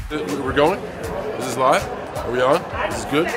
We're going? Is this live? Are we on? Is this good?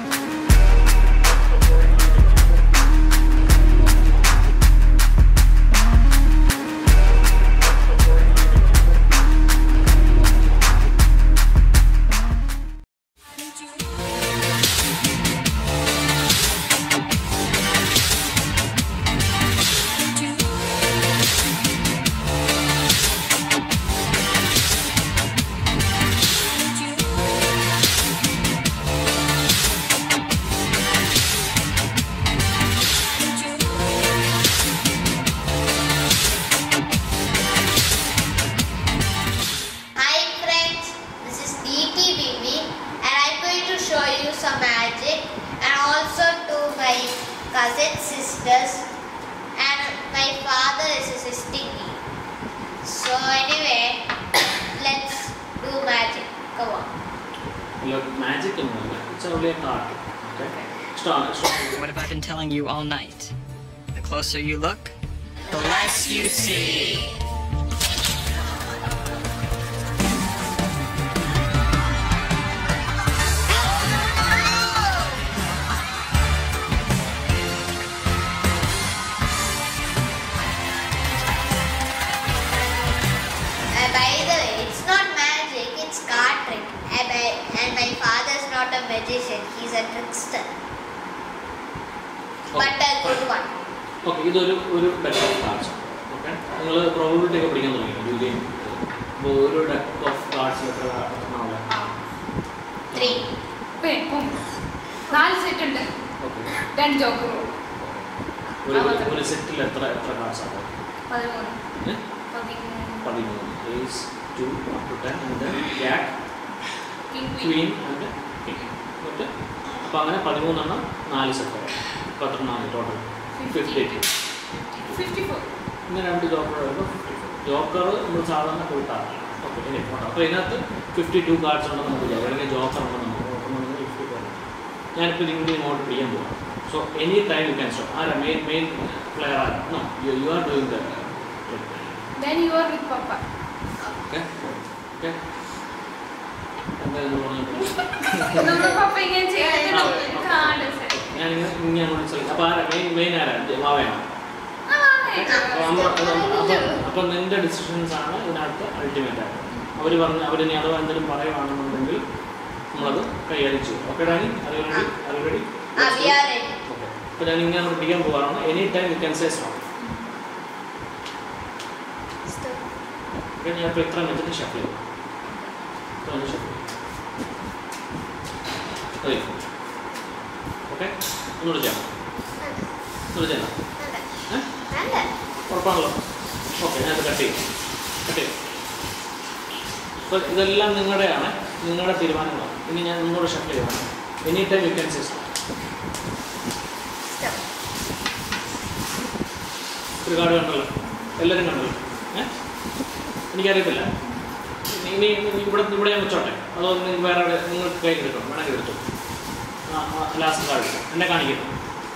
Hi friends, this is DT Bibi and I'm going to show you some magic and also to my cousin sisters and my father is assisting me. So anyway, let's do magic. Come on. Magic ഒന്നുമല്ല it's only a card okay strong strong What have I been telling you all night? The closer you look, the less you see. Uh, by the way, it's not magic, it's card trick. And my, and my father's not a magician, he's a trickster. But a good one. Okay ഇതൊരു ഒരു deck of cards okay നിങ്ങൾ probability ഒക്കെ പഠിക്കാൻ തുടങ്ങി Julian അപ്പോൾ ഒരു deck of cards എത്ര എണ്ണമുള്ള Three. ഇപ്പം നാല് സെറ്റ് ഉണ്ട് ഓക്കെ രണ്ട് ജോക്കറും ഒരു ഒരു സെറ്റിൽ എത്ര എത്ര കാർഡ്സ് ആണ് പതിമൂന്ന് ഏഹ് പതിമൂന്ന് പതിമൂന്ന് ace two up to ten and cat king queen queen and king എന്നിട്ട് അപ്പോൾ അങ്ങനെ പതിമൂന്നെണ്ണം നാല് സെറ്റ് അപ്പോൾ എത്ര നാല് total fifty eight fifty four ഇങ്ങനെ രണ്ട് ജോക്കർ വരുമ്പോൾ ഫിഫ്റ്റി ഫോർ ജോക്കർ നമ്മൾ സാധാരണ കൂട്ടാറില്ല ഓക്കെ ഇനി പോട്ടെ അപ്പോൾ ഇതിനകത്ത് ഫിഫ്റ്റി ടു കാർഡ്സ് ഉണ്ടെന്ന് നമുക്ക് വിചാരിക്കാം അല്ലെങ്കിൽ ജോക്കർ ഉണ്ടെന്ന് നമുക്ക് നോക്കുമ്പോൾ ഫിഫ്റ്റി ഫോർ ഞാനിപ്പോൾ ഇതിങ്ങനെ ഇങ്ങോട്ട് പിടിക്കാൻ പോകാം so any time you can stop ആരാ മെയിൻ മെയിൻ പ്ലെയർ ആരാ no you you are doing the then you are with പപ്പ ഓക്കെ ഓക്കെ എന്തായാലും പറഞ്ഞു നമ്മുടെ പപ്പ ഇങ്ങനെ ചെയ്യാൻ കാർഡ് സെറ്റ് ഞാനിങ്ങനെ ഇങ്ങനെ വിളിച്ചത് അപ്പോൾ ആരാ മെയിൻ മെയിൻ ആരാ മാവയാണ് അപ്പം നിന്റെ ഡിസിഷൻസ് ആണ് ഇതിനകത്ത് അൾട്ടിമേറ്റ് ആയിട്ട് അവർ പറഞ്ഞ് അവരിനി അഥവാ എന്തെങ്കിലും പറയുവാണെന്നുണ്ടെങ്കിൽ നമ്മളത് കൈകാര്യം ചെയ്യും ഓക്കെ ഡാനി അറിയാൻ അറിയാടി Ah, we are ready. Okay അപ്പോൾ ഞാൻ ഇങ്ങനെ പിടിക്കാൻ പോകാറാണ് any time you can say stop okay ഞാൻ ഇപ്പോൾ എത്ര മിനിറ്റ് ഷഫിൾ ചെയ്യും എത്ര മിനിറ്റ് ഷഫിൾ ചെയ്യും ഓക്കെ ഒന്നുകൂടെ ചെയ്യാം ഒന്നുകൂടെ ചെയ്യാം ഏഹ് ഉറപ്പാണല്ലോ ഓക്കെ ഞാൻ കട്ട് ചെയ്യും കട്ട് ചെയ്യും അപ്പോൾ ഇതെല്ലാം നിങ്ങളുടെയാണ് നിങ്ങളുടെ തീരുമാനങ്ങളാണ് ഇനി ഞാൻ നിങ്ങളോട് ഷഫിൾ ചെയ്യണം any time you can system ഒരു കാർഡ് കണ്ടല്ലോ എല്ലാവരും കണ്ടല്ലോ ഏ എനിക്കറിയത്തില്ല ഇനി ഇനി ഇവിടെ ഇവിടെ ഞാൻ വെച്ചോട്ടെ അതോ നിങ്ങൾ വേറെ എവിടെ നിങ്ങൾക്ക് കയ്യിൽ എടുക്കണം വേണമെങ്കിൽ എടുത്തു ആ ലാസ്റ്റ് കാർഡ് എന്നെ കാണിക്കുന്നു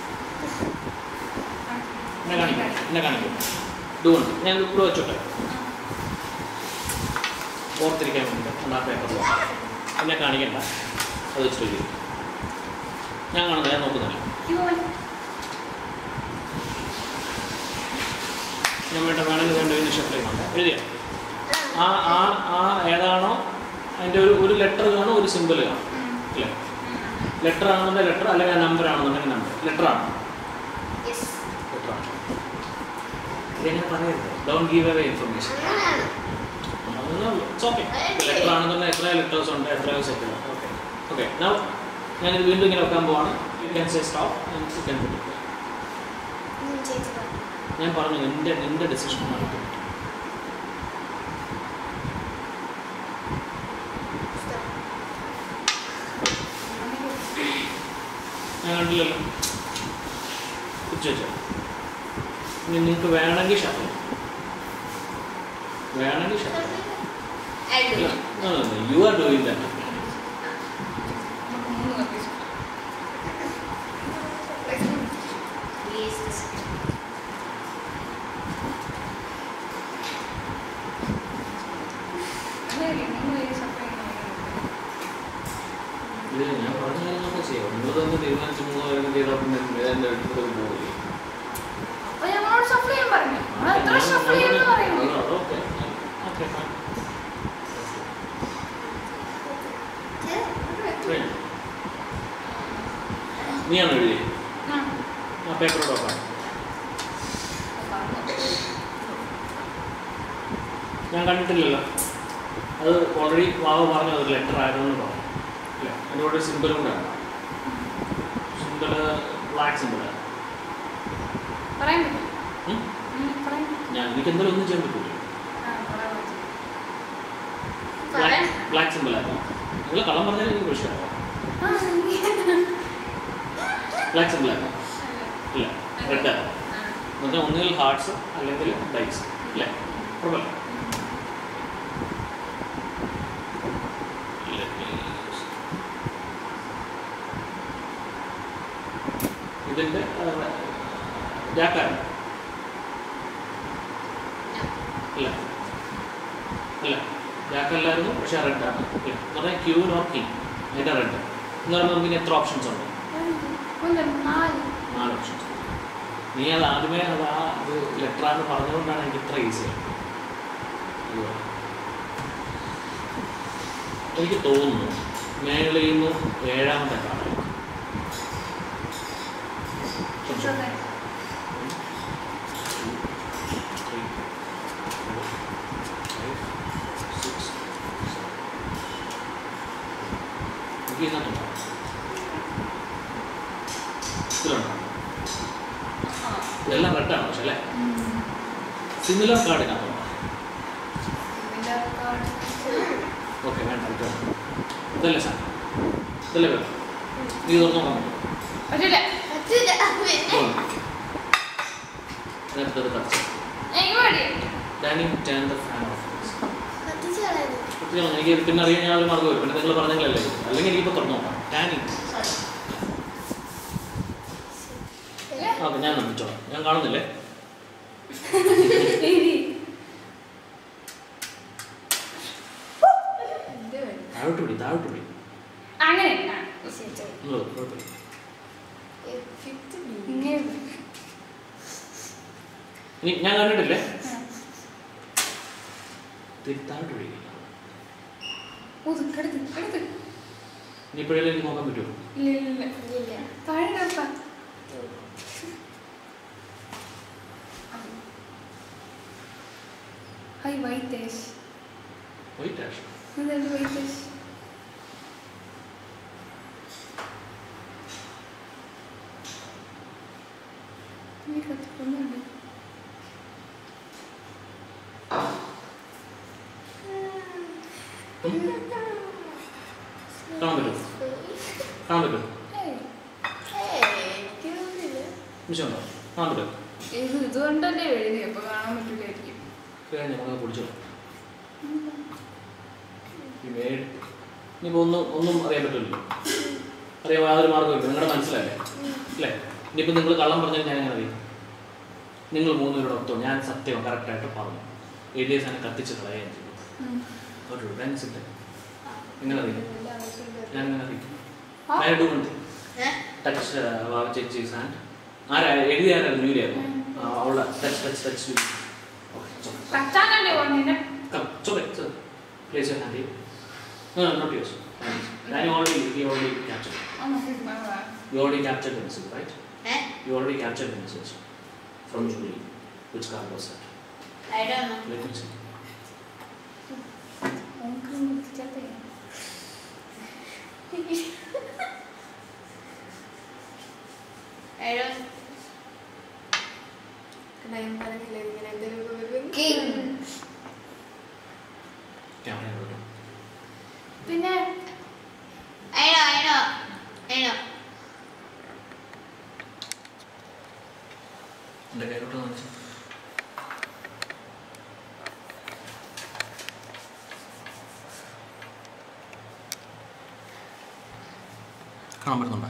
എന്നെ കാണിക്കും എന്നെ കാണിക്കും ഇതുകൊണ്ട് ഞാൻ ഇവിടെ വെച്ചോട്ടെ ഓർത്തിരിക്കാൻ വേണ്ടിയിട്ട് എന്നാ പേപ്പറിൽ എന്നെ കാണിക്കണ്ട അത് വെച്ചിട്ട് എഴുതി ഞാൻ കാണുന്നത് ഞാൻ നോക്കുന്നില്ല ഞാൻ വേണ്ട വേണമെങ്കിൽ വേണ്ട ഇതിന് ഷഫിൾ ചെയ്യുന്നുണ്ട് എഴുതിയ ആ ആ ആ ഏതാണോ അതിൻ്റെ ഒരു ഒരു ലെറ്റർ കാണും ഒരു സിമ്പിൾ കാണും അല്ലേ ലെറ്റർ ആണെന്നുണ്ടെങ്കിൽ ലെറ്റർ അല്ലെങ്കിൽ നമ്പർ ആണെന്നുണ്ടെങ്കിൽ നമ്പർ ലെറ്റർ ആണ് Yes. ലെറ്റർ ആണ് ഇതെങ്ങനെ പറയരുത് don't give away information okay letter ആണെന്നുണ്ടെങ്കിൽ എത്ര ലെറ്റേഴ്സ് ഉണ്ട് എത്രയോ സെറ്റ് ഓക്കെ ഓക്കെ നൗ ഞാനിത് വീണ്ടും ഇങ്ങനെ വെക്കാൻ പോവാണ് you can say stop you can ഞാൻ പറഞ്ഞു നിന്റെ നിന്റെ ഡിസിഷൻ ആണ് ഞാൻ കണ്ടില്ലല്ലോ ഉച്ച വെച്ചോ ഇനി നിങ്ങൾക്ക് വേണമെങ്കിൽ ഷഫിൾ വേണമെങ്കിൽ shuffle I do. You are doing that നമുക്ക് മൂന്ന് കപ്പീസ് Please. അങ്ങനെ മൂന്ന് പേര് സപ്ലൈ ചെയ്യുന്നത് ഇതിൻ്റെ അടുത്ത് പോകില്ലേ അപ്പൊ ഞങ്ങളോട് ഷഫിൾ ചെയ്യാൻ പറഞ്ഞു നമ്മൾ എത്ര ഷഫിൾ ചെയ്യുമെന്ന് പറയുന്നു ഓക്കെ ഓക്കെ നീയാണോ എഴുതി ആ പേപ്പറോട് നോക്കാം ഞാൻ കണ്ടിട്ടില്ലല്ലോ അത് ഓൾറെഡി വാവ പറഞ്ഞു അത് ലെറ്റർ ആയതെന്ന് പറഞ്ഞു അല്ലേ അതിൻ്റെ കൂടെ സിമ്പിളും കൂടെ സിമ്പിൾ ബ്ലാക്ക് സിമ്പിൾ പറയാൻ പറ്റും ഉം, പറയാൻ പറ്റും. ഞാൻ എനിക്ക് എന്തായാലും ഒന്നും ചെയ്യാൻ പറ്റില്ല ആ, പറയാൻ പറ്റും. പറയാം. ബ്ലാക്ക് സിമ്പിൾ ആയിരുന്നു നിങ്ങൾ കള്ളം പറഞ്ഞാൽ എനിക്ക് വിഷയമാണോ ആ, ബ്ലാക്ക് സിമ്പിൾ ആയിരുന്നു ഇല്ല റെഡ് ആണ് ആ. എന്ന് പറഞ്ഞാൽ ഒന്നുകിൽ ഹാർട്സ് അല്ലെങ്കിൽ ഡൈസ് അല്ലേ കുഴപ്പമില്ല Let me use- ഇതിൻ്റെ ജാക്കാണ് ഇല്ല ഇല്ല ജാക്കല്ലായിരുന്നു പക്ഷേ റെഡാണ് ഇല്ല എന്ന് പറഞ്ഞാൽ ക്യൂ നോർ കിങ് അതിൻ്റെ റെഡ് എന്ന് പറയുമ്പോൾ നമുക്ക് ഇനി എത്ര ഓപ്ഷൻസ് ഉണ്ട് ഒന്ന്, നാല് നാല് ഓപ്ഷൻസ് നീ അത് ആദ്യമേ അത് ആ ഇത് ലെറ്ററാന്ന് പറഞ്ഞതുകൊണ്ടാണ് എനിക്ക് ഇത്ര ഈസി എനിക്ക് തോന്നുന്നു മേളിൽ നിന്ന് ഏഴാമത്തെ കാണാൻ ഇതൊക്കെ. എനിക്ക് ഇതിനകത്തുണ്ടോ ഇതിലുണ്ടോ ആ. ഇതെല്ലാം റെഡാണ് പക്ഷേ അല്ലേ ഉം. സിമിലർ കാർഡിനകത്തുണ്ടോ ഇതിന്റെ കാർഡ്. ഓക്കെ വേണ്ട ഇത് ഇതല്ലേ സാർ ഇതല്ലേ വേണം നീ തുറന്നു നോക്കാൻ പറ്റില്ല പറ്റില്ല. പിന്നെ നേരത്തെ അത് കറച്ച് എനിക്ക് പേടിയുണ്ട് ഡാനിങ് ടേൺ ദ ഫാൻ ഓഫ് കത്തിച്ച് കളയരുത്. കുട്ടികളാണ് എനിക്ക് പിന്നെ അറിയാൻ ഞാൻ ഒരു മാർഗ്ഗം വരും പിന്നെ നിങ്ങൾ പറഞ്ഞെങ്കിലല്ലേ അല്ലെങ്കിൽ എനിക്കിപ്പോൾ തുറന്നു നോക്കാം ഡാനിങ് Sorry. ഓക്കെ ഞാൻ നന്ദിച്ചോളാം ഞാൻ കാണുന്നില്ലേ ഇനി. താഴോട്ട് പിടി താഴോട്ട് പിടി അങ്ങനെ ആ, ശരി, ശരി. നിങ്ങൾ കുഴപ്പമില്ല ഇങ്ങനെ ഇനി ഞാൻ കണ്ടിട്ടില്ലേ ആ. തിരി- താഴോട്ട് പിടി ഊത്, കിടക്ക്, കിടക്ക്. ഇനി ഇപ്പോഴേ എനിക്ക് നോക്കാൻ പറ്റുമോ ഇല്ല, ഇല്ല, ഇല്ല. ഇല്ല. താഴെ കിടപ്പാ. ഹായ് വൈറ്റേഷ് വൈറ്റ് ആഷ് എന്താണ് വൈറ്റേഷ് നീ കത്തിക്കൊന്നുണ്ട് കാണാൻ പറ്റുമോ കാണാൻ പറ്റുമോ ഏയ്, ഏയ്, എനിക്ക് തോന്നുന്നില്ല. വിഷയമുണ്ടോ കാണാൻ പറ്റുമോ ഇത് ഇതുകൊണ്ടല്ലേ എഴുതി അപ്പൊ കാണാൻ പറ്റില്ലായിരിക്കും കഴിഞ്ഞ നമുക്ക് പൊടിച്ചോ ഈ മേഡ് ഇനിയിപ്പോൾ ഒന്നും ഒന്നും അറിയാൻ പറ്റില്ലല്ലോ അറിയാൻ യാതൊരു മാർഗ്ഗമില്ല നിങ്ങളുടെ മനസ്സിലല്ലേ അല്ലേ ഇനിയിപ്പോൾ നിങ്ങൾ കള്ളം പറഞ്ഞാൽ ഞാൻ എങ്ങനെ അറിയും നിങ്ങൾ മൂന്നുപേരുടെ ഒത്തോ ഞാൻ സത്യം കറക്റ്റായിട്ട് പറഞ്ഞു എഴുതിയ സാധനം കത്തിച്ച് കളയുകയും ചെയ്തു ഒരു ഫ്രണ്ട്സിൻ്റെ എങ്ങനെ അറിയും ഞാൻ എങ്ങനെ അറിയും ആ. ഞാൻ ഡു മന്ത് ഏ? ടച്ച് വാവ ചേച്ചി സാൻഡ് ആരാ എഴുതിയ ആരായിരുന്നു ജൂലിയായിരുന്നു ആ, അവളുടെ ടച്ച് ടച്ച് ടച്ച് ഓക്കെ കച്ചാനല്ലേ പറഞ്ഞ Come, so wait, so place your hand here. No, no, not yours. Hands. Then you already, you already captured. You already captured the message, right? ഏ? You already captured the message from Julie. Which card was that? I don't know. Let me see. I don't. ഞാൻ പറഞ്ഞില്ലേ ഇങ്ങനെ എന്തെങ്കിലുമൊക്കെ വരുമെന്ന്. King. Camera ഇവിടെ. പിന്നെ I know, I know. I know. എൻ്റെ കയ്യിലോട്ട് കാണിച്ചു കാണാൻ പറ്റുന്നുണ്ടോ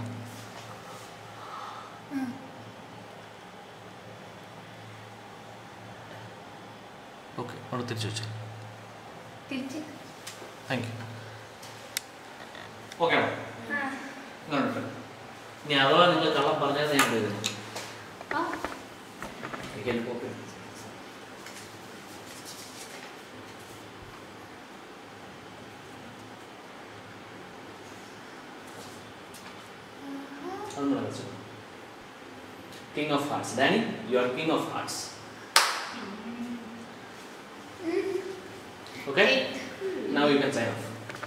ഓക്കെ അവിടെ തിരിച്ചു വെച്ചു തിരിച്ച് താങ്ക് യു ഓക്കെ ആണോ ഇങ്ങോട്ട് ഇനി അഥവാ നിങ്ങൾ കള്ളം പറഞ്ഞത് ഞാൻ എഴുതുന്നു ആ, എനിക്ക് എൻ്റെ കോപ്പി അതൊന്നും കളിച്ചു king of hearts Danny you are king of hearts okay now you can sign off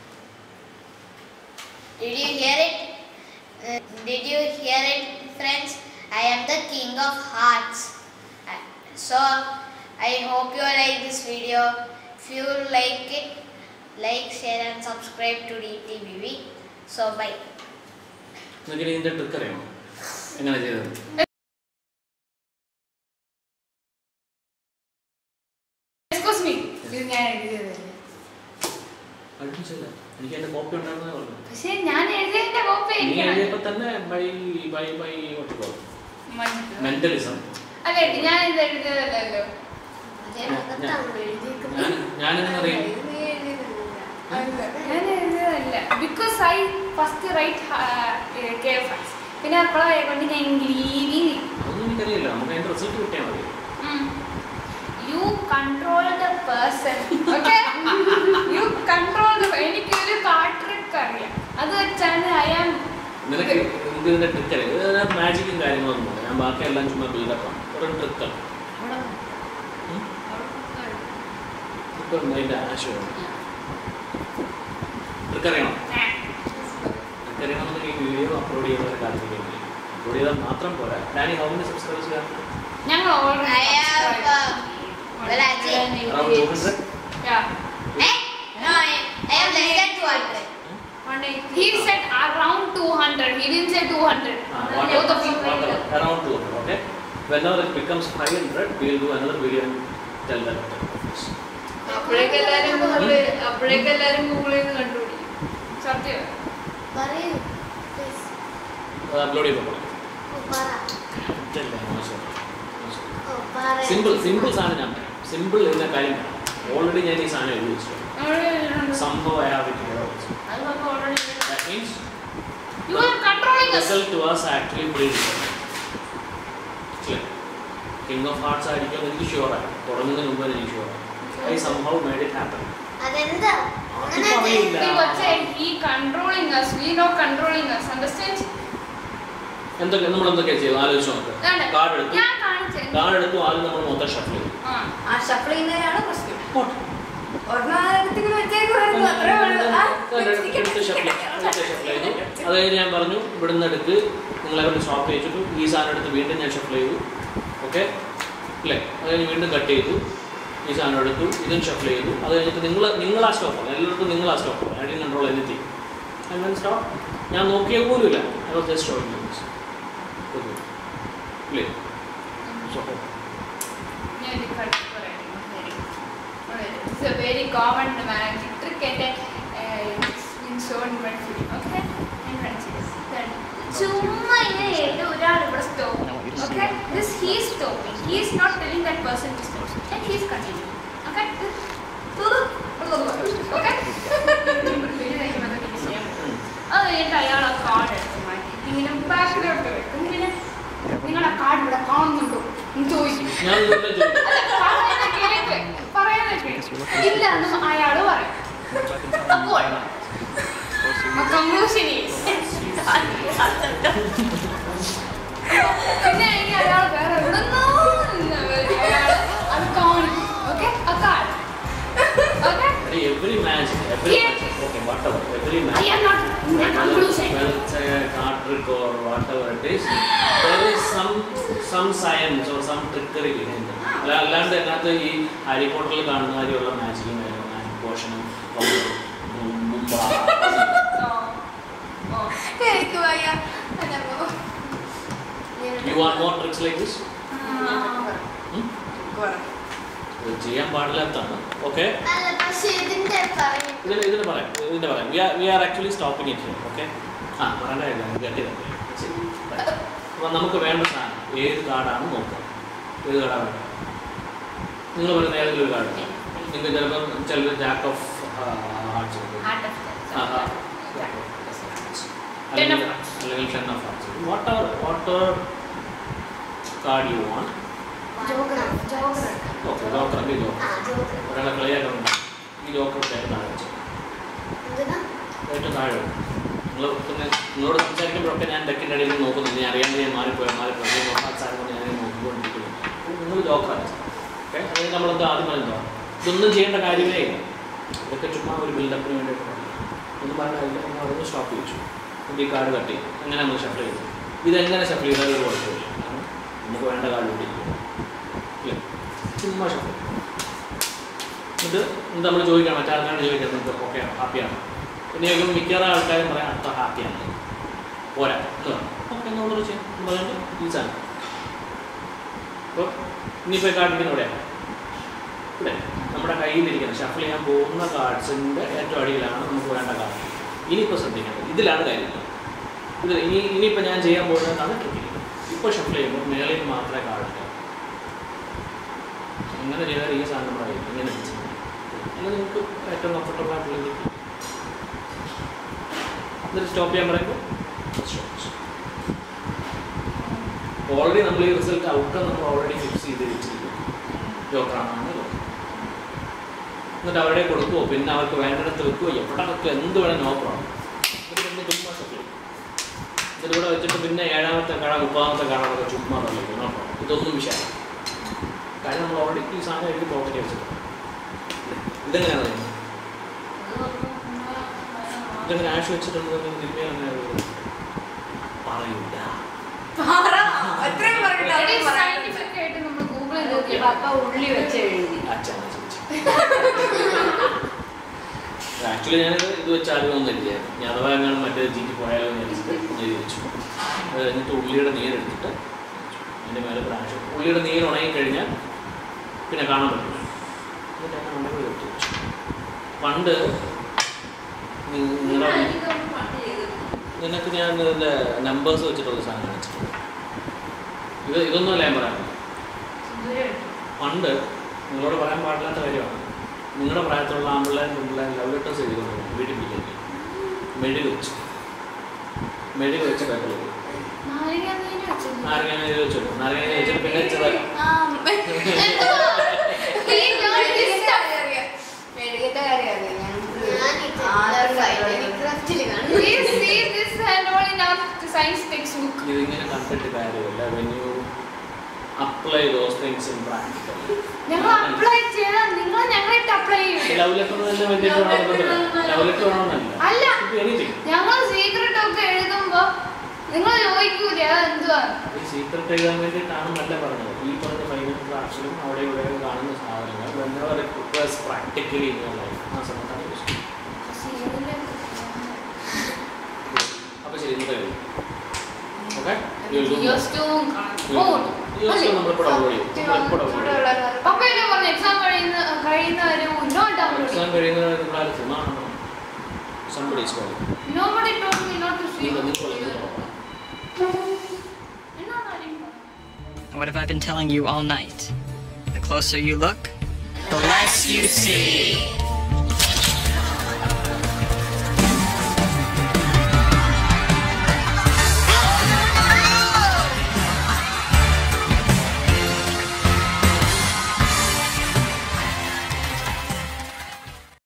Did you hear it? Uh, did you hear it, friends? I am the king of hearts. Uh, So, I hope you like this video. If you like it, like, share, and subscribe to DTVV. So, bye. നിങ്ങൾക്ക് ഇതിൻ്റെ trick അറിയാമോ എങ്ങനെ ചെയ്തത് excuse me. ഇത് ഞാൻ എഴുതിയതല്ലേ അടുപ്പിച്ചില്ല എനിക്ക് എൻ്റെ copy ഉണ്ടായിരുന്നേ പറഞ്ഞു പക്ഷെ ഞാൻ എഴുതിയതിന്റെ കോപ്പി നീ എനിക്കാണ് എഴുതിയപ്പോൾ തന്നെ ബൈ ബൈ ബൈ ഒട്ടിക്കോ മനസ്സിലായി. മെന്റലിസം അല്ല ഞാൻ ഇത് എഴുതിയതല്ലല്ലോ ഞാൻ ഞാനെന്നറിയാം അല്ല, ഞാൻ എഴുതിയതല്ല because I first write K first പിന്നെ അപ്പോഴെ കൊണ്ട് ഞാൻ ഗ്രീവി അതൊന്നും എനിക്കറിയില്ല നമുക്ക് അതിൻ്റെ റിസൾട്ട് കിട്ടിയാൽ മതി you control the person okay you control the എനിക്കൊരു കാർഡ് ട്രിക്ക് അറിയാം അത് വെച്ചാണ് ഐ ആം നിനക്ക് എനിക്ക് ഇതിൻ്റെ ട്രിക്ക് അറിയാം മാജിക്കും കാര്യങ്ങളൊന്നും ഇല്ല. ഞാൻ ബാക്കി എല്ലാം ചുമ്മാ ബിൽഡപ്പാണ് ഒരു ട്രിക്കാണ് ട്രിക്ക് അതിൻ്റെ ആശയമാണ് ട്രിക്ക് അറിയണം ട്രിക്ക് അറിയണമെന്നുണ്ടെങ്കിൽ ഈ വീഡിയോ അപ്ലോഡ് ചെയ്യുന്നവരെ കാത്തിരിക്കാൻ അപ്ലോഡ് ചെയ്താൽ മാത്രം പോരാ ഡാനി ഹൗ മെനി സബ്സ്ക്രൈബേഴ്സ് ചെയ്യാം ഞങ്ങൾ I have, uh, well, actually- around two hundred Eh? No, I, I have less than 200. He said around 200. He didn't say 200. Both of you. around 200 okay whenever it becomes 500 we'll do another video and tell them അപ്പോഴേക്ക് എല്ലാരും Google അപ്പോഴേക്ക് എല്ലാരും ഗൂഗിളിൽ നിന്ന് കണ്ടുപിടിക്കും സത്യം പറയൂ please. അത് അപ്ലോഡ് ചെയ്യുമ്പോൾ ഓ, പറ. ഓ, പറ. സിമ്പിൾ സിമ്പിൾ സാധനം ഞാൻ പറയാം സിമ്പിൾ എന്ന കാര്യം ഓൾറെഡി ഞാൻ ഈ സാധനം എഴുതി വെച്ചു സംഭവം I have it that means You are controlling us. Result was actually pre king of hearts ആയിരിക്കും എനിക്ക് ഷുവറാണ് തുടങ്ങുന്നതിന് മുമ്പ് എനിക്ക് ഷുവറാണ് ഐ സംഭവം മേഡ് ഇറ്റ് ഹാപ്പൻ അതെന്താ അങ്ങനെ ഇപ്പൊ അറിയില്ല. He was saying he controlling us. We not controlling us. Understand? എന്തൊക്കെ നമ്മൾ എന്തൊക്കെയാ ചെയ്തു ആലോചിച്ച് നോക്ക് ഇതാണ്. കാർഡ് എടുത്തു ഞാൻ കാണിച്ചു കാർഡ് എടുത്തു ആദ്യം നമ്മൾ മൊത്തം ഷഫിൾ ചെയ്തു ആ ആ ഷഫിൾ ചെയ്യുന്നതിനാണ് പ്രശ്നം ഒരെണ്ണത്തിങ്ങനെ വെച്ചേക്കുമായിരുന്നു അത്രേ ഉള്ളൂ ആ, എടുത്ത് shuffle ചെയ്തു. എടുത്ത് shuffle ചെയ്തു. അത് കഴിഞ്ഞ് ഞാൻ പറഞ്ഞു ഇവിടുന്ന് എടുത്ത് നിങ്ങളെ കൊണ്ട് സ്റ്റോപ്പ് ചെയ്തിട്ടു ഈ സാധനം എടുത്ത് വീണ്ടും ഞാൻ ഷഫിൾ ചെയ്തു ഓക്കെ അല്ലേ അത് കഴിഞ്ഞ് വീണ്ടും കട്ട് ചെയ്തു ഈ സാധനം എടുത്തു ഇതും ഷഫിൾ ചെയ്തു അത് കഴിഞ്ഞിട്ട് നിങ്ങൾ നിങ്ങളാ സ്റ്റോപ്പ് എല്ലായിടത്തും നിങ്ങളാ stop I did control anything I mean stop ഞാൻ നോക്കിയ പോലുമില്ല ഐ വാസ് ജസ്റ്റ് ഷോയിങ് അല്ലേ ഞാൻ ഇത് കണ്ടു പറയാം. It's a very common magic trick and uh, it's been shown in my film. Okay? ഞാൻ കാണിച്ചു തരാം. ചുമ്മാ ഇങ്ങനെ എഴുതി ഒരാൾ ഇവിടെ stop okay this he's stopping he is not telling that person to stop and he's continue okay okay അത് കഴിഞ്ഞിട്ട് അയാൾ ആ കാർഡ് എടുത്ത് മാറ്റി ഇങ്ങനെ ബാക്കിലോട്ട് വെക്കും പിന്നെ നിങ്ങളുടെ കാർഡ് ഇവിടെ കാണുന്നുണ്ടോ എന്ന് ചോദിക്കും ഞാൻ ഇതുവരെ ചോദിച്ചു അല്ല, പറയുന്നത് കേൾക്ക്. പറയുന്നത് കേൾക്ക്. ഇല്ല എന്ന് അയാള് പറയും അപ്പോൾ കൺക്ലൂഷൻ പിന്നെ എനിക്ക് അയാൾ വേറെ എവിടുന്നോ നിന്ന് അയാള് അത് കാണിക്കും ഓക്കെ ആ card okay every match, every Yeah. match, okay, whatever, every I match, am not in whether, conclusion whether it's a card trick or whatever it is, there is some some science or some trickery behind it. അല്ല അല്ലാണ്ട് അതിനകത്ത് ഈ Harry പോട്ടറിൽ കാണുന്ന കാര്യമുള്ള മാജിക്കും പോഷനും എനിക്ക് വയ്യ അതപ്പോ you want more tricks like this ഇത് ചെയ്യാൻ പാടില്ലാത്തതാണ് ഓക്കെ അല്ല പക്ഷെ ഇതിന്റെ പറയും ഇതിന് ഇതിന് പറയാം ഇതിന്റെ പറയാം we are we are actually stopping it okay ആ പറയേണ്ട കാര്യം ഗട്ടി അപ്പോൾ നമുക്ക് വേണ്ട സാധനം ഏത് കാർഡാണ് നോക്കുക ഏത് കാർഡാണ് വേണ്ടത് നിങ്ങൾ പറയുന്ന ഏതെങ്കിലും ഒരു കാർഡ് നിങ്ങൾക്ക് ചിലപ്പോൾ ചിലപ്പോൾ jack of hearts Ten of അല്ലെങ്കിൽ hearts. അല്ലെങ്കിൽ ten of hearts what are what are card you want joker joker okay joker ഈ ജോക്കർ ആ ജോക്കർ ഒരാളെ കളിയാക്കുന്നുണ്ട് ഈ ജോക്കർ ഏറ്റവും താഴെ വെച്ചു എന്തിനാ ഏറ്റവും താഴെ നിങ്ങൾ പിന്നെ നിങ്ങളോട് സംസാരിക്കുമ്പോഴൊക്കെ ഞാൻ ഡെക്കിൻ്റെ ഇടയിൽ നോക്കുന്നില്ല ഞാൻ അറിയാണ്ട് ഞാൻ മാറിപ്പോയി മാറിപ്പോയി നോക്കാൻ സാധനം ഞാൻ നോക്കിക്കൊണ്ടിരിക്കുന്നു നിങ്ങൾ ജോക്കറാണ് ഓക്കെ അതായത് നമ്മളെന്താ ആദ്യം എന്താ ഇതൊന്നും ചെയ്യേണ്ട കാര്യമേ ഇല്ല ഇതൊക്കെ ചുമ്മാ ഒരു ബിൽഡപ്പിന് വേണ്ടിയിട്ട് ഒന്നും പറഞ്ഞ കാര്യമില്ല നമ്മൾ അതൊന്ന് സ്റ്റോപ്പ് ചെയ്യിച്ചു എന്നിട്ട് ഈ കാർഡ് കട്ട് ചെയ്തു അങ്ങനെ നമ്മൾ ഷഫിൾ ചെയ്തു ഇതെങ്ങനെ ഷഫിൾ ചെയ്താൽ ഒരു കുഴപ്പമില്ല കാരണം നമുക്ക് വേണ്ട കാർഡ് കൂട്ടിയിരിക്കും ഇല്ലേ ചുമ്മാ ഷഫിൾ ഇത് നമ്മൾ ചോദിക്കാം മറ്റാൾക്കാരോട് ചോദിക്കാം നിങ്ങൾക്ക് ഓക്കെ ഹാപ്പിയാണ് പിന്നെ ചോദിക്കുമ്പോൾ മിക്കവാറും ആൾക്കാരും പറയാം അടുത്ത ഹാപ്പിയാണ് പോരാ എന്ന് പറയും ഓക്കെ എന്നുള്ളത് ചെയ്യാം എന്ന് പറഞ്ഞിട്ട് ഈ സാധനം അപ്പോൾ ഇനിയിപ്പോൾ കാർഡിക്കുന്ന ഇവിടെയാണ് ഇവിടെ നമ്മുടെ കയ്യിലിരിക്കുന്ന ഷഫിൾ ചെയ്യാൻ പോകുന്ന കാർഡ്സിൻ്റെ ഏറ്റവും അടിയിലാണ് നമുക്ക് വേണ്ട കാർഡ് ഇനിയിപ്പോൾ ശ്രദ്ധിക്കേണ്ടത് ഇതിലാണ് കാര്യം ഇത് ഇനി ഇനിയിപ്പോൾ ഞാൻ ചെയ്യാൻ പോകുന്നതാണ് ട്രിക്കിങ് ഇപ്പോൾ ഷഫിൾ ചെയ്യുമ്പോൾ മേളിൽ മാത്രമേ കാർഡ് ഇട്ടാൽ അങ്ങനെ ചെയ്താൽ ഈ സാധനം നമ്മുടെ കയ്യിൽ ഇങ്ങനെ വെച്ച് അങ്ങനെ നിങ്ങൾക്ക് ഏറ്റവും കംഫർട്ടബിൾ ആയിട്ടുള്ള രീതിയിൽ എന്നിട്ട് സ്റ്റോപ്പ് ചെയ്യാൻ പറയുമ്പോൾ ഓൾറെഡി നമ്മൾ ഈ റിസൾട്ട് ഔട്ട്കം നമ്മൾ ഓൾറെഡി ഫിക്സ് ചെയ്ത് വെച്ചിരിക്കും ജോക്കറാണെന്ന് ജോക്കർ എന്നിട്ട് അവരുടെ കൊടുക്കുമോ പിന്നെ അവർക്ക് വേണ്ടിടത്ത് വെക്കുമോ എവിടെ വെക്കുക എന്ത് വേണം നോ പ്രോബ്ലം എന്നിട്ട് പിന്നെ ചുമ്മാ ഷഫിൾ ചെയ്യും എന്നിട്ട് ഇവിടെ വെച്ചിട്ട് പിന്നെ ഏഴാമത്തെ കട മുപ്പതാമത്തെ കട ചുമ്മാ തള്ളിക്കും നോ പ്രോബ്ലം ഇതൊന്നും വിഷയമാണ് കാര്യം നമ്മൾ ഓൾറെഡി ഈ സാധനം എഴുതി പോക്കറ്റ് വെച്ചിട്ടുണ്ട് ഇതെങ്ങനെയാണ് ചെയ്യുന്നത്? ഇതെങ്ങനെ ആഷ് വെച്ചിട്ടുണ്ട് തിരുമ്മിയാൽ അങ്ങനെ പറയൂല പറ അത്രയും പറഞ്ഞിട്ട് അവര് പറയാൻ സയന്റിഫിക് ആയിട്ട് നമ്മൾ ഗൂഗിളിൽ നോക്കി പപ്പ ഉള്ളി വെച്ച് എഴുതി അച്ഛനാ ചോദിച്ചു ആക്ച്വലി ഞാനിത് ഇത് വെച്ച് ആഗ്രഹമൊന്നും ഇല്ലായിരുന്നു ഞാൻ അഥവാ എങ്ങനെ മറ്റേ ജീക്ക് പോയാലോ എന്ന് വിചാരിച്ചിട്ട് എഴുതി വെച്ചു അത് കഴിഞ്ഞിട്ട് ഉള്ളിയുടെ നീരെടുത്തിട്ട് അതിൻ്റെ മേലെ പ്രാവശ്യം ഉള്ളിയുടെ നീര് ഉണങ്ങിക്കഴിഞ്ഞാൽ പിന്നെ കാണാൻ പറ്റില്ല എന്നിട്ട് അതിനെ ഉണ്ടെങ്കിൽ എടുത്ത് വെച്ചു പണ്ട് നി- നിങ്ങളുടെ നിനക്ക് ഞാൻ ഇതിൻ്റെ നമ്പേഴ്സ് വെച്ചിട്ടുള്ള സാധനം കാണിച്ചിട്ടുണ്ട് ഇത് ഇതൊന്നുമല്ല ഞാൻ പറയാൻ പണ്ട് നിങ്ങളോട് പറയാൻ പാടില്ലാത്ത കാര്യമാണ് നിങ്ങളുടെ പ്രായത്തിലുള്ള ആമ്പിള്ളേർ പെൺപിള്ളേർ ലവ് ലെറ്റേഴ്സ് എഴുതിക്കൊണ്ടു വീട്ടിൽ പിടിക്കുന്നത് മെഴുക് വെച്ചു മെഴുക് വെച്ച് പേപ്പറിൽ നാരങ്ങ നീര് വെച്ചത്. നാരങ്ങ എഴുതി വെച്ചു നാരങ്ങ എഴുതി വെച്ചിട്ട് പിന്നെ ചെറുതായി ആ, ഈ ഞാൻ list ആ. മെഴുകിന്റെ കാര്യം അറിയാം ഞാനിത് ഞങ്ങൾക്ക് ക്രാഫ്റ്റില് കാണും Please see this and all in our science textbook. ഇതിങ്ങനെ കണ്ടിട്ട് കാര്യമില്ല when you apply those things in practical ഞങ്ങൾ അപ്ലൈ ചെയ്താൽ നിങ്ങൾ ഞങ്ങളായിട്ട് അപ്ലൈ ചെയ്യും ലവ് ലെറ്റർ തന്നെ വലിയ ലവ് ലെറ്റർ വേണമെന്നല്ല അല്ല. എനിത്തിങ് ഞങ്ങൾ സീക്രട്ട് ഒക്കെ എഴുതുമ്പോ നിങ്ങൾ ചോദിക്കൂലേ അത് എന്തുവാ ഈ സീക്രട്ട് എഴുതാൻ വേണ്ടിയിട്ടാണ് നല്ല പറഞ്ഞത് ഈ പറഞ്ഞ ഫൈനൽ ക്ലാസ്സിലും അവിടെ ഇവിടെ കാണുന്ന സാധനങ്ങൾ വെന്നവർ റിക്വസ്റ്റ് പ്രാക്ടിക്കലി ആ സമയത്താണ് യൂസ് ചെയ്യുന്നത് അപ്പോൾ ശരി ഇന്നത്തെ കഴിയും ഓക്കെ ജിയോസ്റ്റോം കാണും. നമ്മളിപ്പോൾ ഡൗൺലോഡ് ചെയ്യും നമ്മളിപ്പോൾ ഡൗൺലോഡ് ചെയ്യും പപ്പയല്ലേ പറഞ്ഞു എക്സാം കഴിയുന്ന കഴിയുന്നവരെ നോട്ട് ഡൗൺലോഡ് എക്സാം കഴിയുന്നവരെ നിങ്ങൾ ആരും സിനിമ കാണണം somebody is calling nobody told me not to see നിങ്ങൾ നിങ്ങൾ എന്നോട് ആരെയും പറഞ്ഞു What have I been telling you all night? The closer you look, the less you see.